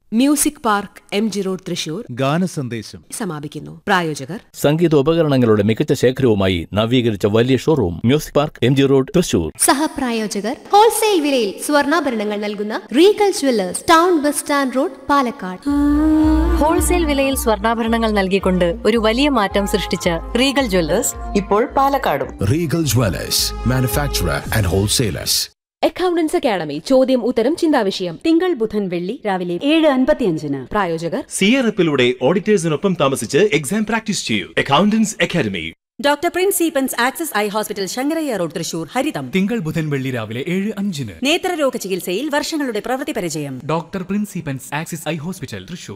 Music Park M G Road Thrissur ഗാനസന്ദേശം സമാപിക്കുന്നു പ്രായോജകർ സംഗീതോപകരണങ്ങളുടെ മികച്ച ശേഖരവുമായി നവീകരിച്ച വലിയ showroom Music Park M G Road Thrissur സഹപ്രായോജകർ ഹോൾസെയിൽ വിലയിൽ സ്വർണ്ണാഭരണങ്ങൾ നൽകുന്ന Regal Jewellers town bus stand road Palakkad wholesale വിലയിൽ സ്വർണ്ണാഭരണങ്ങൾ നൽകിക്കൊണ്ട് ഒരു വലിയ മാറ്റം സൃഷ്ടിച്ച റീഗൽ ജ്വല്ലേഴ്സ് ഇപ്പോൾ പാലക്കാടും Regal Dwellers, manufacturer and wholesalers. Accountants academy ചോദ്യം ഉത്തരം ചിന്താവിഷയം തിങ്കൾ ബുധൻ വെള്ളി രാവിലെ ഏഴ് അൻപത്തിയഞ്ചിന് പ്രായോജകർ സിയറപ്പിലൂടെ ഓഡിറ്റേഴ്സിനൊപ്പം താമസിച്ച് എക്സാം പ്രാക്ടീസ് ചെയ്യൂ അക്കൗണ്ടൻസ് അക്കാദമി ഡോക്ടർ പ്രിൻസ് സീപ്പൻസ് Axis eye hospital Shankarayya road Thrissur ഹരിതം തിങ്കൾ ബുധൻ വെള്ളി രാവിലെ ഏഴ് അഞ്ചിന് നേത്രരോഗ ചികിത്സയിൽ വർഷങ്ങളുടെ പ്രവൃത്തി പരിചയം ഡോക്ടർ പ്രിൻസിപ്പൻസ് Axis eye hospital Thrissur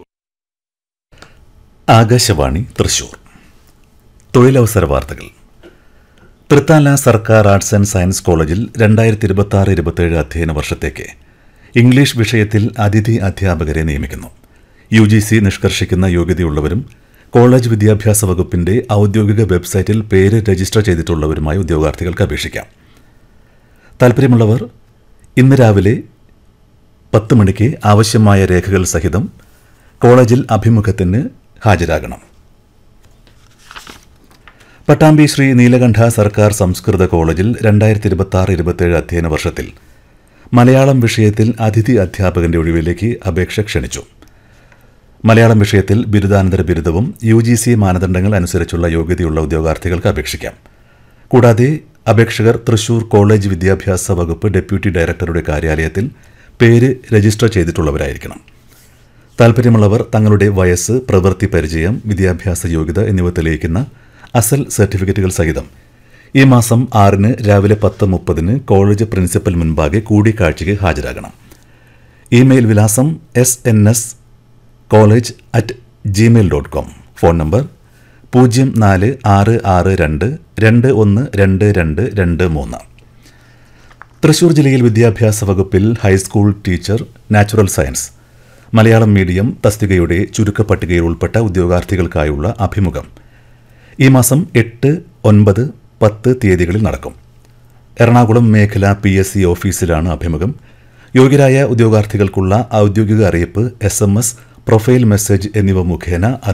Akashvani Thrissur തൊഴിലവസര വാർത്തകൾ തൃത്താല സർക്കാർ ആർട്സ് ആൻഡ് സയൻസ് കോളേജിൽ രണ്ടായിരത്തി ഇരുപത്തി ആറ് ഇരുപത്തേഴ് അധ്യയന വർഷത്തേക്ക് ഇംഗ്ലീഷ് വിഷയത്തിൽ അതിഥി അധ്യാപകരെ നിയമിക്കുന്നു യു ജി സി നിഷ്കർഷിക്കുന്ന യോഗ്യതയുള്ളവരും കോളേജ് വിദ്യാഭ്യാസ വകുപ്പിന്റെ ഔദ്യോഗിക വെബ്സൈറ്റിൽ പേര് രജിസ്റ്റർ ചെയ്തിട്ടുള്ളവരുമായ ഉദ്യോഗാർത്ഥികൾക്ക് അപേക്ഷിക്കാം താൽപ്പര്യമുള്ളവർ ഇന്ന് രാവിലെ പത്ത് മണിക്ക് ആവശ്യമായ രേഖകൾ സഹിതം കോളേജിൽ അഭിമുഖത്തിന് ഹാജരാകണം പട്ടാമ്പി ശ്രീ നീലകണ്ഠ സർക്കാർ സംസ്കൃത കോളേജിൽ രണ്ടായിരത്തി ഇരുപത്തി ആറ് ഇരുപത്തേഴ് അധ്യയന വർഷത്തിൽ മലയാളം വിഷയത്തിൽ അതിഥി അധ്യാപകന്റെ ഒഴിവിലേക്ക് അപേക്ഷ ക്ഷണിച്ചു മലയാളം വിഷയത്തിൽ ബിരുദാനന്തര ബിരുദവും യു ജി സി മാനദണ്ഡങ്ങൾ അനുസരിച്ചുള്ള യോഗ്യതയുള്ള ഉദ്യോഗാർത്ഥികൾക്ക് അപേക്ഷിക്കാം കൂടാതെ അപേക്ഷകർ തൃശൂർ കോളേജ് വിദ്യാഭ്യാസ വകുപ്പ് ഡെപ്യൂട്ടി ഡയറക്ടറുടെ കാര്യാലയത്തിൽ പേര് രജിസ്റ്റർ ചെയ്തിട്ടുള്ളവരായിരിക്കണം താൽപ്പര്യമുള്ളവർ തങ്ങളുടെ വയസ്സ് പ്രവൃത്തി പരിചയം വിദ്യാഭ്യാസ യോഗ്യത എന്നിവ തെളിയിക്കുന്ന അസൽ സർട്ടിഫിക്കറ്റുകൾ സഹിതം ഈ മാസം ആറിന് രാവിലെ പത്ത് മുപ്പതിന് കോളേജ് പ്രിൻസിപ്പൽ മുൻപാകെ കൂടിക്കാഴ്ചയ്ക്ക് ഹാജരാകണം ഇമെയിൽ വിലാസം S N S college at Gmail dot com phone number പൂജ്യം നാല് ആറ് ആറ് രണ്ട് രണ്ട് ഒന്ന് രണ്ട് രണ്ട് രണ്ട് മൂന്ന് തൃശൂർ ജില്ലയിൽ വിദ്യാഭ്യാസ വകുപ്പിൽ high school teacher natural science Malayalam medium തസ്തികയുടെ ചുരുക്കപ്പട്ടികയിൽ ഉൾപ്പെട്ട ഉദ്യോഗാർത്ഥികൾക്കായുള്ള അഭിമുഖം ഈ മാസം എട്ട് ഒൻപത് പത്ത് തീയതികളിൽ നടക്കും എറണാകുളം മേഖല പി എസ് സി ഓഫീസിലാണ് അഭിമുഖം യോഗ്യരായ ഉദ്യോഗാർത്ഥികൾക്കുള്ള ഔദ്യോഗിക അറിയിപ്പ് S M S profile message എന്നിവ മുഖേന